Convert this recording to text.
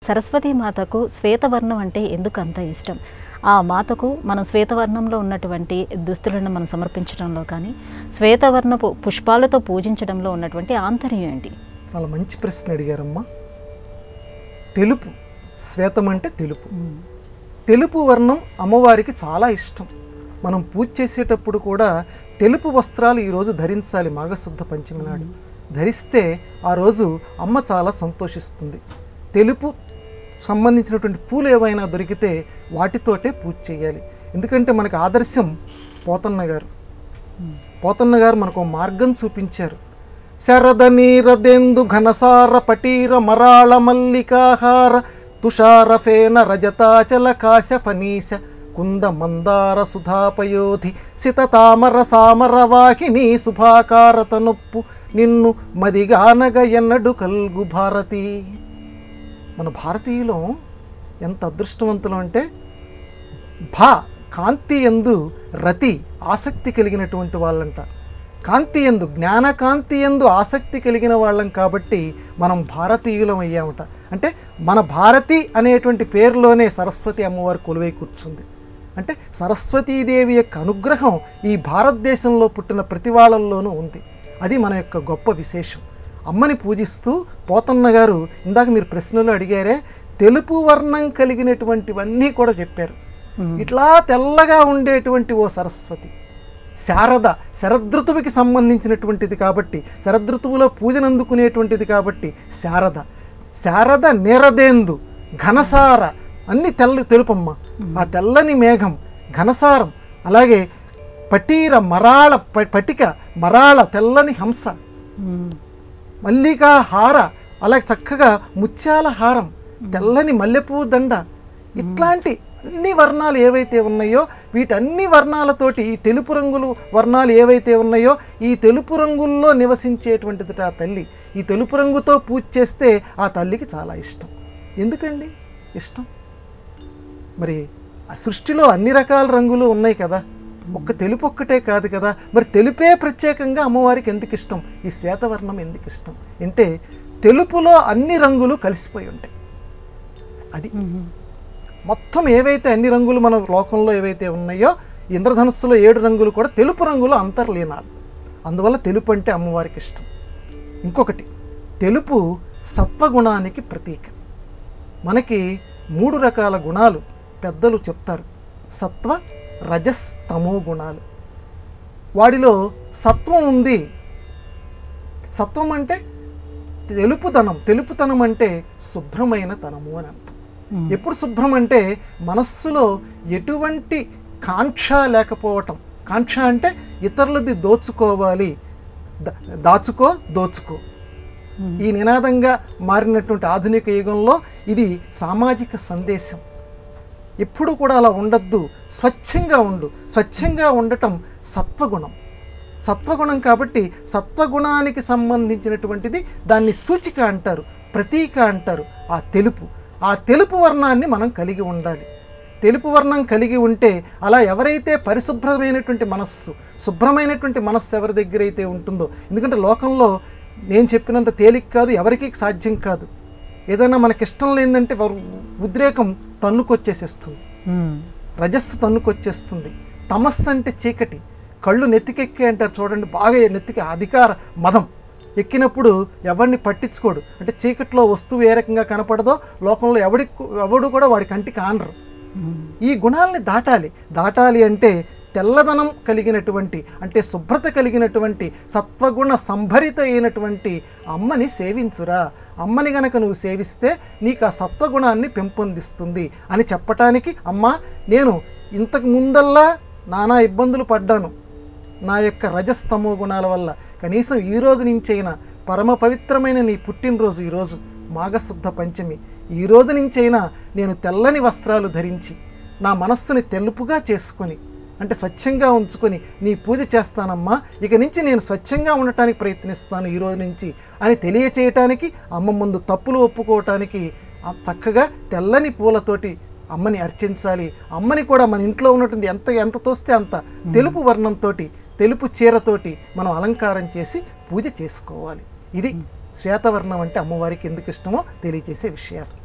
సరస్వతి మాతకు శ్వేతవర్ణం అంటే ఎందుకు అంత ఇష్టం ఆ మాతకు మనం శ్వేతవర్ణంలో ఉన్నటువంటి దుస్తులను మనం సమర్పించడంలో కానీ శ్వేతవర్ణపు పుష్పాలతో పూజించడంలో ఉన్నటువంటి ఆంతర్యం ఏంటి చాలా మంచి ప్రశ్న అడిగారమ్మా తెలుపు శ్వేతం అంటే తెలుపు తెలుపు వర్ణం అమ్మవారికి చాలా ఇష్టం మనం పూజ చేసేటప్పుడు కూడా తెలుపు వస్త్రాలు ఈరోజు ధరించాలి మాఘశుద్ధ పంచమి నాడు ధరిస్తే ఆ రోజు అమ్మ చాలా సంతోషిస్తుంది తెలుపు సంబంధించినటువంటి పూలు ఏవైనా దొరికితే వాటితోటే పూజ చేయాలి ఎందుకంటే మనకు ఆదర్శం పోతన్న గారు పోతన్న గారు మనకు ఓ మార్గం చూపించారు శరద నీరదెందు ఘనసార పటీర మరాళ మల్లికాహార తుషార ఫేన రజతాచల కాశ ఫనీశ కుంద మందార సుధాపయోధి సిత తామర సామర వాహిని శుభాకారత నొప్పు నిన్ను మదిగానగ ఎన్నడు కల్గు భారతి మన భారతీయులం ఎంత అదృష్టవంతులం అంటే భా కాంతి ఎందు రతి ఆసక్తి కలిగినటువంటి వాళ్ళంట కాంతి ఎందు జ్ఞాన కాంతి ఎందు ఆసక్తి కలిగిన వాళ్ళం కాబట్టి మనం భారతీయులం అయ్యామట అంటే మన భారతి అనేటువంటి పేరులోనే సరస్వతి అమ్మవారు కొలువై కూర్చుంది అంటే సరస్వతీదేవి యొక్క అనుగ్రహం ఈ భారతదేశంలో పుట్టిన ప్రతి వాళ్ళల్లోనూ ఉంది అది మన యొక్క గొప్ప విశేషం అమ్మని పూజిస్తూ పోతన్న గారు ఇందాక మీరు ప్రశ్నలు అడిగారే తెలుపు వర్ణం కలిగినటువంటివన్నీ కూడా చెప్పారు ఇట్లా తెల్లగా ఉండేటువంటి ఓ సరస్వతి శారద శరదృతువుకి సంబంధించినటువంటిది కాబట్టి శరదృతువులో పూజను అందుకునేటువంటిది కాబట్టి శారద శారద నేరదేందు ఘనసార అన్ని తెల్ల తెలుపమ్మ ఆ తెల్లని మేఘం ఘనసారం అలాగే పటీర మరాళ ప- పటిక మరాళ తెల్లని హంస మల్లికా హార అలా చక్కగా ముత్యాల హారం తెల్లని మల్లెపూ దండ ఇట్లాంటి అన్ని వర్ణాలు ఏవైతే ఉన్నాయో వీటన్ని వర్ణాలతోటి ఈ తెలుపు రంగులు వర్ణాలు ఏవైతే ఉన్నాయో ఈ తెలుపు రంగుల్లో నివసించేటువంటిది ఆ తల్లి ఈ తెలుపు రంగుతో పూజ చేస్తే ఆ తల్లికి చాలా ఇష్టం ఎందుకండి ఇష్టం మరి ఆ సృష్టిలో అన్ని రకాల రంగులు ఉన్నాయి కదా ఒక్క తెలుపు ఒక్కటే కాదు కదా మరి తెలుపే ప్రత్యేకంగా అమ్మవారికి ఎందుకు ఇష్టం ఈ శ్వేతవర్ణం ఎందుకు ఇష్టం అంటే తెలుపులో అన్ని రంగులు కలిసిపోయి ఉంటాయి అది మొత్తం ఏవైతే అన్ని రంగులు మన లోకంలో ఏవైతే ఉన్నాయో ఇంద్రధనుస్సులో ఏడు రంగులు కూడా తెలుపు రంగులో అంతర్లీనాలు అందువల్ల తెలుపు అంటే అమ్మవారికి ఇష్టం ఇంకొకటి తెలుపు సత్వగుణానికి ప్రతీక మనకి మూడు రకాల గుణాలు పెద్దలు చెప్తారు సత్వ రజస్ తమో గుణాలు వాడిలో సత్వం ఉంది సత్వం అంటే తెలుపుతనం తెలుపుతనం అంటే శుభ్రమైన తనము అని అర్థం ఎప్పుడు శుభ్రం అంటే మనస్సులో ఎటువంటి కాంక్ష లేకపోవటం కాంక్ష అంటే ఇతరులది దోచుకోవాలి దా- దాచుకో దోచుకో ఈ నినాదంగా మారినటువంటి ఆధునిక యుగంలో ఇది సామాజిక సందేశం ఎప్పుడు కూడా అలా ఉండద్దు స్వచ్ఛంగా ఉండు స్వచ్ఛంగా ఉండటం సత్వగుణం సత్వగుణం కాబట్టి సత్వగుణానికి సంబంధించినటువంటిది దాన్ని సూచిక అంటారు ప్రతీక అంటారు ఆ తెలుపు ఆ తెలుపు వర్ణాన్ని మనం కలిగి ఉండాలి తెలుపు వర్ణం కలిగి ఉంటే అలా ఎవరైతే పరిశుభ్రమైనటువంటి మనస్సు శుభ్రమైనటువంటి మనస్సు ఎవరి దగ్గర అయితే ఉంటుందో ఎందుకంటే లోకంలో నేను చెప్పినంత తేలిక కాదు ఎవరికీ సాధ్యం కాదు ఏదైనా మనకిష్టం లేదంటే వారు ఉద్రేకం తన్నుకొచ్చేసేస్తుంది రజస్సు తన్నుకొచ్చేస్తుంది తమస్సు అంటే చీకటి కళ్ళు నెత్తికెక్కి అంటారు చూడండి బాగా నెత్తికి అధికార మదం ఎక్కినప్పుడు ఎవరిని పట్టించుకోడు అంటే చీకట్లో వస్తువు ఏ రకంగా కనపడదో లోకంలో ఎవడి ఎవడు కూడా వాడి కంటికి ఆనరు ఈ గుణాలని దాటాలి దాటాలి అంటే తెల్లదనం కలిగినటువంటి అంటే శుభ్రత కలిగినటువంటి సత్వగుణ సంభరిత అయినటువంటి అమ్మని సేవించురా అమ్మని గనక నువ్వు సేవిస్తే నీకు ఆ సత్వగుణాన్ని పెంపొందిస్తుంది అని చెప్పటానికి అమ్మ నేను ఇంతకు ముందల్లా నానా ఇబ్బందులు పడ్డాను నా యొక్క రజస్తమో గుణాల వల్ల కనీసం ఈ రోజు నుంచైనా పరమ పవిత్రమైన నీ పుట్టినరోజు ఈరోజు మాఘశుద్ధ పంచమి ఈ రోజు నుంచైనా నేను తెల్లని వస్త్రాలు ధరించి నా మనస్సుని తెలుపుగా చేసుకొని అంటే స్వచ్ఛంగా ఉంచుకొని నీ పూజ చేస్తానమ్మా ఇక నుంచి నేను స్వచ్ఛంగా ఉండటానికి ప్రయత్నిస్తాను ఈ రోజు నుంచి అని తెలియచేయటానికి అమ్మ ముందు తప్పులు ఒప్పుకోవటానికి ఆ చక్కగా తెల్లని పూలతోటి అమ్మని అర్చించాలి అమ్మని కూడా మన ఇంట్లో ఉన్నటువంటి ఎంత ఎంత తోస్తే అంత తెలుపు వర్ణంతో తెలుపు చీరతోటి మనం అలంకారం చేసి పూజ చేసుకోవాలి ఇది శ్వేతవర్ణం అంటే అమ్మవారికి ఎందుకు ఇష్టమో తెలియజేసే విషయాలు